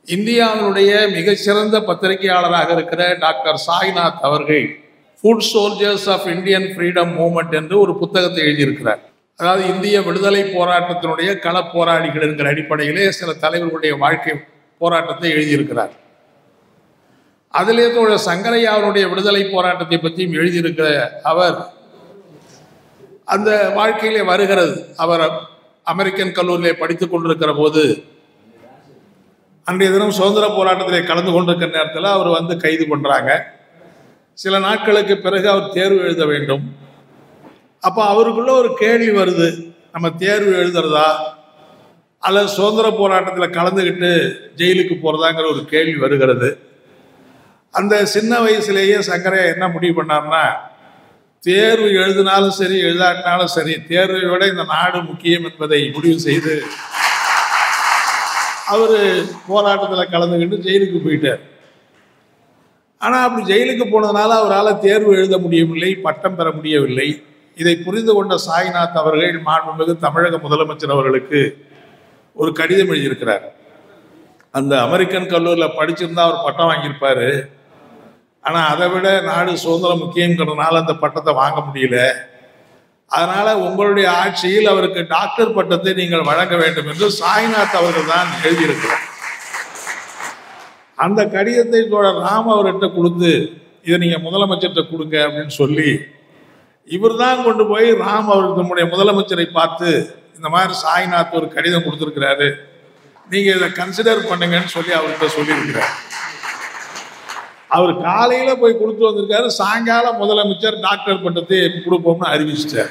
இந்தியாவினுடைய மிகச்சிறந்த பத்திரிகையாளராக இருக்கிற டாக்டர் சாய்நாத் அவர்கள் foot soldiers of Indian freedom movement என்று ஒரு புத்தகத்தை எழுதியிருக்கிறார் அதாவது இந்திய விடுதலை போராட்டத்தினுடைய கள போராளிகள் என்கிற அடிப்படையிலே சில தலைவர்களுடைய வாழ்க்கை போராட்டத்தை எழுதியிருக்கிறார் அதிலே தோழர் சங்கரையாவுடைய விடுதலை போராட்டத்தை பற்றியும் எழுதியிருக்கிற அவர் அந்த வாழ்க்கையிலே வருகிறது அவர் அமெரிக்கன் கல்லூரியிலே படித்துக் கொண்டிருக்கிற போது அன்றைய தினம் சுதந்திர போராட்டத்திலே கலந்து கொண்டிருக்கிற நேரத்தில் அவர் வந்து கைது பண்ணுறாங்க சில நாட்களுக்கு பிறகு அவர் தேர்வு எழுத வேண்டும் அப்போ அவருக்குள்ள ஒரு கேள்வி வருது நம்ம தேர்வு எழுதுறதா அல்லது சுதந்திர போராட்டத்தில் கலந்துக்கிட்டு ஜெயிலுக்கு போகிறதாங்கிற ஒரு கேள்வி வருகிறது அந்த சின்ன வயசுலேயே சங்கரையா என்ன முடிவு பண்ணார்னா தேர்வு எழுதினாலும் சரி எழுதாட்டினாலும் சரி தேர்வை விட இந்த நாடு முக்கியம் என்பதை முடிவு செய்து அவர் போராட்டத்தில் கலந்துக்கிட்டு ஜெயிலுக்கு போயிட்டார் ஆனால் அப்படி ஜெயிலுக்கு போனதுனால அவரால் தேர்வு எழுத முடியவில்லை பட்டம் பெற முடியவில்லை இதை புரிந்து கொண்ட சாய்நாத் அவர்கள் மாண்புமிகு தமிழக முதலமைச்சர் அவர்களுக்கு ஒரு கடிதம் எழுதியிருக்கிறார் அந்த அமெரிக்கன் கல்லூரியில் படிச்சிருந்தா அவர் பட்டம் வாங்கியிருப்பாரு ஆனால் அதை விட நாடு சுதந்திரம் முக்கியங்கிறதுனால அந்த பட்டத்தை வாங்க முடியல அதனால உங்களுடைய ஆட்சியில் அவருக்கு டாக்டர் பட்டத்தை நீங்கள் வழங்க வேண்டும் என்று சாய்நாத் அவர்கள் தான் எழுதியிருக்கிறார் அந்த கடிதத்தை தோழர் ராம் அவர்கிட்ட கொடுத்து இதை நீங்க முதலமைச்சர்கிட்ட கொடுங்க அப்படின்னு சொல்லி இவர் தான் கொண்டு போய் ராம் அவர் நம்முடைய முதலமைச்சரை பார்த்து இந்த மாதிரி சாய்நாத் ஒரு கடிதம் கொடுத்துருக்கிறாரு நீங்க இதை கன்சிடர் பண்ணுங்கன்னு சொல்லி அவர்கிட்ட சொல்லியிருக்கிறார் அவர் காலையில போய் கொடுத்து வந்திருக்காரு சாயங்காலம் முதலமைச்சர் டாக்டர் பட்டத்தை கொடுப்போம்னு அறிவிச்சிட்டார்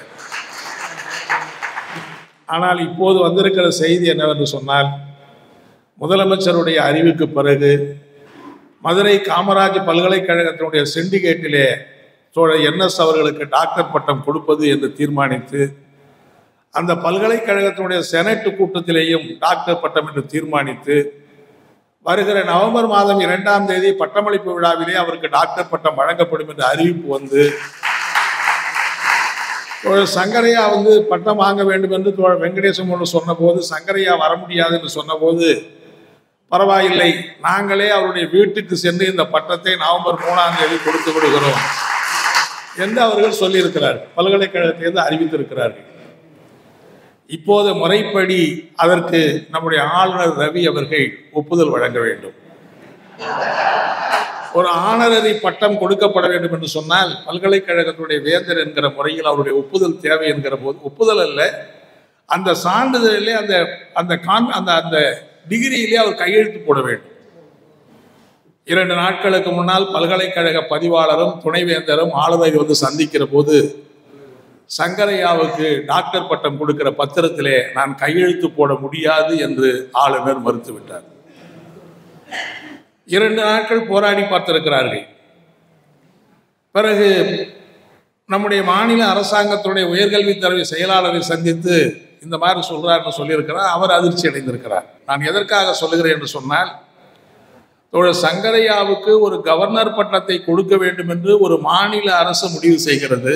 ஆனால் இப்போது வந்திருக்கிற செய்தி என்னவென்று சொன்னால் முதலமைச்சருடைய அறிவுக்கு பிறகு மதுரை காமராஜ் பல்கலைக்கழகத்தினுடைய சிண்டிகேட்டிலே தோழர் என்எஸ் அவர்களுக்கு டாக்டர் பட்டம் கொடுப்பது என்று தீர்மானித்து அந்த பல்கலைக்கழகத்தினுடைய செனட் கூட்டத்திலேயும் டாக்டர் பட்டம் என்று தீர்மானித்து வருகிற நவம்பர் மாதம் இரண்டாம் தேதி பட்டமளிப்பு விழாவிலே அவருக்கு டாக்டர் பட்டம் வழங்கப்படும் என்ற அறிவிப்பு வந்து தோழர் சங்கரையா வந்து பட்டம் வாங்க வேண்டும் என்று தோழர் வெங்கடேசன் ஒன்று சொன்னபோது சங்கரையா வர முடியாது என்று சொன்னபோது பரவாயில்லை நாங்களே அவருடைய வீட்டுக்கு சென்று இந்த பட்டத்தை நவம்பர் மூணாம் தேதி கொடுத்து விடுகிறோம் என்று அவர்கள் சொல்லியிருக்கிறார்கள் பல்கலைக்கழகத்திலிருந்து அறிவித்திருக்கிறார்கள் இப்போது முறைப்படி அதற்கு நம்முடைய ஆளுநர் ரவி அவர்கள் ஒப்புதல் வழங்க வேண்டும் ஒரு ஆனரரி பட்டம் கொடுக்கப்பட வேண்டும் என்று சொன்னால் பல்கலைக்கழகத்துடைய வேந்தர் என்கிற முறையில் அவருடைய ஒப்புதல் தேவை என்கிற போது ஒப்புதல் அல்ல அந்த சான்றிதழிலே அந்த அந்த கான் அந்த அந்த டிகிரியிலே அவர் கையெழுத்து போட வேண்டும் இரண்டு நாட்களுக்கு முன்னால் பல்கலைக்கழக பதிவாளரும் துணைவேந்தரும் ஆளுநரை வந்து சந்திக்கிற போது சங்கரையாவுக்கு டாக்டர் பட்டம் கொடுக்கிற பத்திரத்திலே நான் கையெழுத்து போட முடியாது என்று ஆளுநர் மறுத்துவிட்டார் இரண்டு நாட்கள் போராடி பார்த்திருக்கிறார்கள் பிறகு நம்முடைய மாநில அரசாங்கத்துடைய உயர்கல்வித்துறை செயலாளரை சந்தித்து இந்த மாதிரி சொல்றாருன்னு சொல்லியிருக்கிறார் அவர் அதிர்ச்சி அடைந்திருக்கிறார் நான் எதற்காக சொல்லுகிறேன் என்று சொன்னால் தோழர் சங்கரையாவுக்கு ஒரு கவர்னர் பட்டத்தை கொடுக்க வேண்டும் என்று ஒரு மாநில அரசு முடிவு செய்கிறது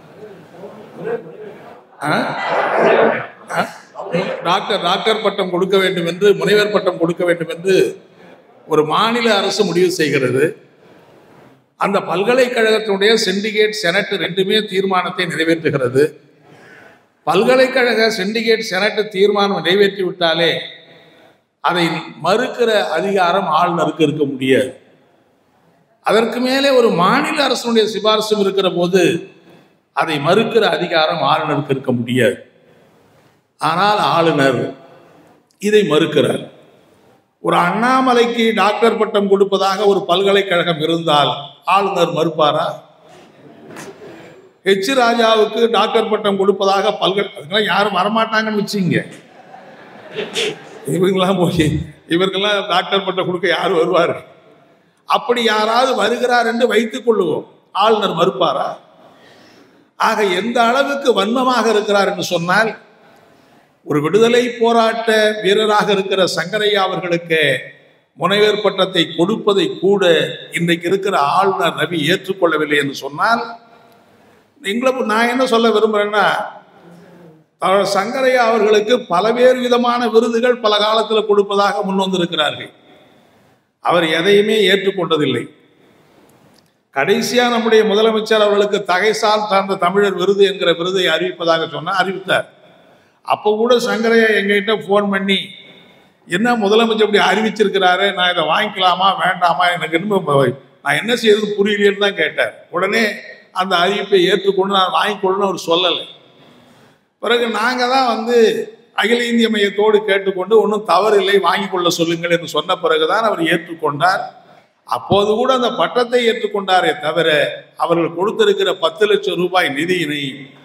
ஆ? ஆ? டாக்டர் டாக்டர் பட்டம் கொடுக்க வேண்டும் என்று முனைவர் பட்டம் கொடுக்க வேண்டும் என்று ஒரு மாநில அரசு முடிவு செய்கிறது அந்த பல்கலைக்கழகத்தினுடைய சிண்டிகேட் செனட் ரெண்டுமே தீர்மானத்தை நிறைவேற்றுகிறது பல்கலைக்கழக சிண்டிகேட் செனட் தீர்மானம் நிறைவேற்றி விட்டாலே அதை மறுக்கிற அதிகாரம் ஆளுநருக்கு இருக்க முடியாது அதற்கு மேலே ஒரு மாநில அரசுடைய சிபாரிசும் இருக்கிற போது அதை மறுக்கிற அதிகாரம் ஆளுநருக்கு இருக்க முடியாது ஆனால் ஆளுநர் இதை மறுக்கிறார் ஒரு அண்ணாமலைக்கு டாக்டர் பட்டம் கொடுப்பதாக ஒரு பல்கலைக்கழகம் இருந்தால் ஆளுநர் மறுப்பாரா ஹெச் ராஜாவுக்கு டாக்டர் பட்டம் கொடுப்பதாக பல்கலை அதுக்கெல்லாம் யாரும் வரமாட்டாங்கன்னு வச்சுங்க இவங்கெல்லாம் போய் இவருக்கெல்லாம் டாக்டர் பட்டம் கொடுக்க யார் வருவார் அப்படி யாராவது வருகிறார் என்று வைத்துக் கொள்ளுவோம் ஆளுநர் மறுப்பாரா ஆக எந்த அளவுக்கு வன்மமாக இருக்கிறார் என்று சொன்னால் ஒரு விடுதலை போராட்ட வீரராக இருக்கிற சங்கரையா அவர்களுக்கு முனைவர் பட்டத்தை கொடுப்பதை கூட இன்றைக்கு இருக்கிற ஆளுநர் ரவி ஏற்றுக்கொள்ளவில்லை என்று சொன்னால் எங்களை நான் என்ன சொல்ல விரும்புறேன்னா அவர் சங்கரையா அவர்களுக்கு பலவேறு விதமான விருதுகள் பல காலத்தில் கொடுப்பதாக முன் வந்திருக்கிறார்கள் அவர் எதையுமே ஏற்றுக்கொண்டதில்லை கடைசியா நம்முடைய முதலமைச்சர் அவர்களுக்கு தகைசால் சார்ந்த தமிழர் விருது என்கிற விருதை அறிவிப்பதாக சொன்னார் அறிவித்தார் அப்போ கூட சங்கரையா எங்ககிட்ட ஃபோன் பண்ணி என்ன முதலமைச்சர் இப்படி அறிவிச்சிருக்கிறாரு நான் இதை வாங்கிக்கலாமா வேண்டாமா எனக்கு இன்னும் ப- நான் என்ன செய்யறது புரியலையேன்னு தான் கேட்டார் உடனே அந்த அறிவிப்பை ஏற்றுக்கொண்டு நான் வாங்கிக்கொள்ளணும்னு அவர் சொல்லலை பிறகு நாங்கள் தான் வந்து அகில இந்திய மையத்தோடு கேட்டுக்கொண்டு ஒன்றும் தவறில்லை வாங்கிக் கொள்ள சொல்லுங்கள் என்று சொன்ன பிறகுதான் அவர் ஏற்றுக்கொண்டார் அப்போது கூட அந்த பட்டத்தை ஏற்றுக்கொண்டாரே தவிர அவர்கள் கொடுத்திருக்கிற பத்து லட்சம் ரூபாய் நிதியினை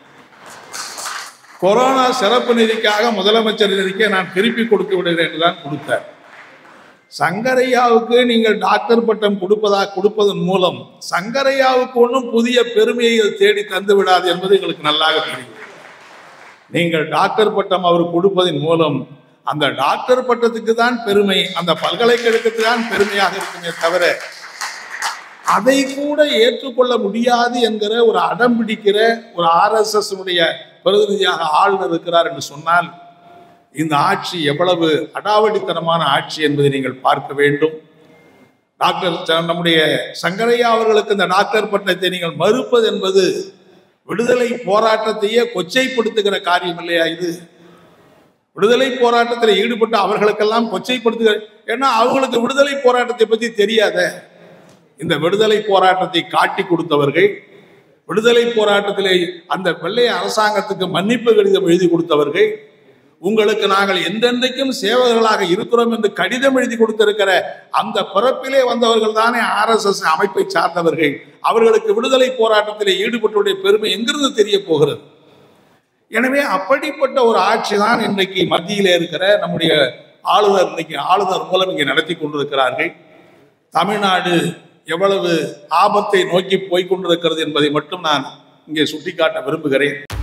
கொரோனா சிறப்பு நிதிக்காக முதலமைச்சர் நிதிக்கு நான் திருப்பி கொடுத்து விடுகிறேன் என்று தான் கொடுத்தார் சங்கரையாவுக்கு நீங்கள் டாக்டர் பட்டம் கொடுப்பதா கொடுப்பதன் மூலம் சங்கரையாவுக்கு ஒன்றும் புதிய பெருமையை அது தேடி தந்து விடாது என்பது எங்களுக்கு நல்லாக தெரியும் நீங்கள் டாக்டர் பட்டம் அவர் கொடுப்பதன் மூலம் அந்த டாக்டர் பட்டத்துக்கு தான் பெருமை அந்த பல்கலைக்கழகத்துக்கு தான் பெருமையாக இருக்குமே தவிர அதை கூட ஏற்றுக்கொள்ள முடியாது என்கிற ஒரு அடம் பிடிக்கிற ஒரு ஆர்எஸ்எஸ் உடைய பிரதிநிதியாக ஆளுநர் இருக்கிறார் என்று சொன்னால் இந்த ஆட்சி எவ்வளவு அடாவடித்தனமான ஆட்சி என்பதை நீங்கள் பார்க்க வேண்டும் டாக்டர் ச- நம்முடைய சங்கரையா அவர்களுக்கு இந்த டாக்டர் பட்டத்தை நீங்கள் மறுப்பது என்பது விடுதலை போராட்டத்தையே கொச்சைப்படுத்துகிற காரியம் இல்லையா இது விடுதலை போராட்டத்தில் ஈடுபட்ட அவர்களுக்கெல்லாம் கொச்சைப்படுத்துகிற ஏன்னா அவங்களுக்கு விடுதலை போராட்டத்தை பத்தி தெரியாத இந்த விடுதலை போராட்டத்தை காட்டி கொடுத்தவர்கள் விடுதலை போராட்டத்திலே அந்த வெள்ளை அரசாங்கத்துக்கு மன்னிப்பு கடிதம் எழுதி கொடுத்தவர்கள் உங்களுக்கு நாங்கள் எந்தெந்தைக்கும் சேவகர்களாக இருக்கிறோம் என்று கடிதம் எழுதி கொடுத்திருக்கிற அந்த பிறப்பிலே வந்தவர்கள் தானே ஆர்எஸ்எஸ் அமைப்பை சார்ந்தவர்கள் அவர்களுக்கு விடுதலை போராட்டத்திலே ஈடுபட்டுடைய பெருமை எங்கிருந்து தெரிய போகிறது எனவே அப்படிப்பட்ட ஒரு ஆட்சி தான் இன்றைக்கு மத்தியிலே இருக்கிற நம்முடைய ஆளுநர் இன்னைக்கு ஆளுநர் மூலம் இங்கே நடத்தி கொண்டிருக்கிறார்கள் தமிழ்நாடு எவ்வளவு ஆபத்தை நோக்கி போய்க் கொண்டிருக்கிறது என்பதை மட்டும் நான் இங்கே சுட்டிக்காட்ட விரும்புகிறேன்